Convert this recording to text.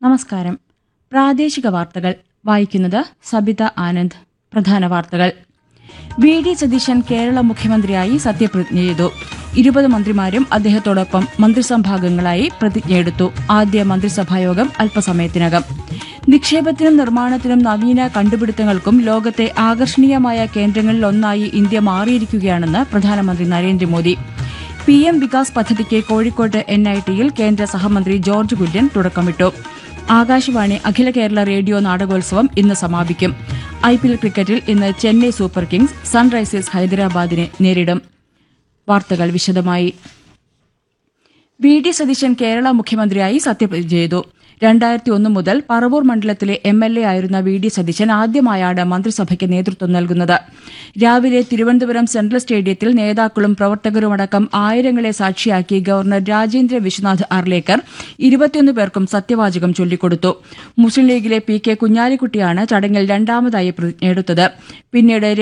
നമസ്കാരം പ്രാദേശിക വാർത്തകൾ വായിക്കുന്നത് സബിത ആനന്ദ് പ്രധാന വാർത്തകൾ വി ഡി സതീശൻ കേരള മുഖ്യമന്ത്രിയായി സത്യപ്രതിജ്ഞ ചെയ്തു ഇരുപത് മന്ത്രിമാരും അദ്ദേഹത്തോടൊപ്പം മന്ത്രിസഭാംഗങ്ങളായി പ്രതിജ്ഞയെടുത്തു ആദ്യ മന്ത്രിസഭായോഗം അല്പസമയത്തിനകം നിക്ഷേപത്തിനും നിർമ്മാണത്തിനും നവീന കണ്ടുപിടുത്തങ്ങൾക്കും ലോകത്തെ ആകർഷണീയമായ കേന്ദ്രങ്ങളിലൊന്നായി ഇന്ത്യ മാറിയിരിക്കുകയാണെന്ന് പ്രധാനമന്ത്രി നരേന്ദ്രമോദി പി എം വികാസ് പദ്ധതിക്ക് കോഴിക്കോട്ട് എൻ ഐ ടിയിൽ കേന്ദ്ര സഹമന്ത്രി ജോർജ് കുര്യൻ തുടക്കമിട്ടു ആകാശവാണി അഖില കേരള റേഡിയോ നാടകോത്സവം ഇന്ന് സമാപിക്കും ഐ പി എൽ ക്രിക്കറ്റിൽ ഇന്ന് ചെന്നൈ സൂപ്പർ കിങ്സ് സൺറൈസേഴ്സ് ഹൈദരാബാദിനെ നേരിടും വാർത്തകൾ വിശദമായി വി ഡി സതീശൻ കേരള മുഖ്യമന്ത്രിയായി സത്യപ്രതിജ്ഞ ചെയ്തു രണ്ടായിരത്തി ഒന്ന് മുതൽ പറവൂർ മണ്ഡലത്തിലെ എം എൽ എ ആയിരുന്ന വി ഡി സതീശൻ ആദ്യമായാണ് മന്ത്രിസഭയ്ക്ക് നേതൃത്വം നൽകുന്നത് രാവിലെ തിരുവനന്തപുരം സെൻട്രൽ സ്റ്റേഡിയത്തിൽ നേതാക്കളും പ്രവർത്തകരുമടക്കം ആയിരങ്ങളെ സാക്ഷിയാക്കി ഗവർണർ രാജേന്ദ്ര വിശ്വനാഥ് അർലേക്കർ ഇരുപത്തിയൊന്ന് പേർക്കും സത്യവാചകം ചൊല്ലിക്കൊടുത്തു മുസ്ലിം ലീഗിലെ പി കെ കുഞ്ഞാലിക്കുട്ടിയാണ് ചടങ്ങിൽ രണ്ടാമതായി പ്രതിജ്ഞയെടുത്തത് പിന്നീട്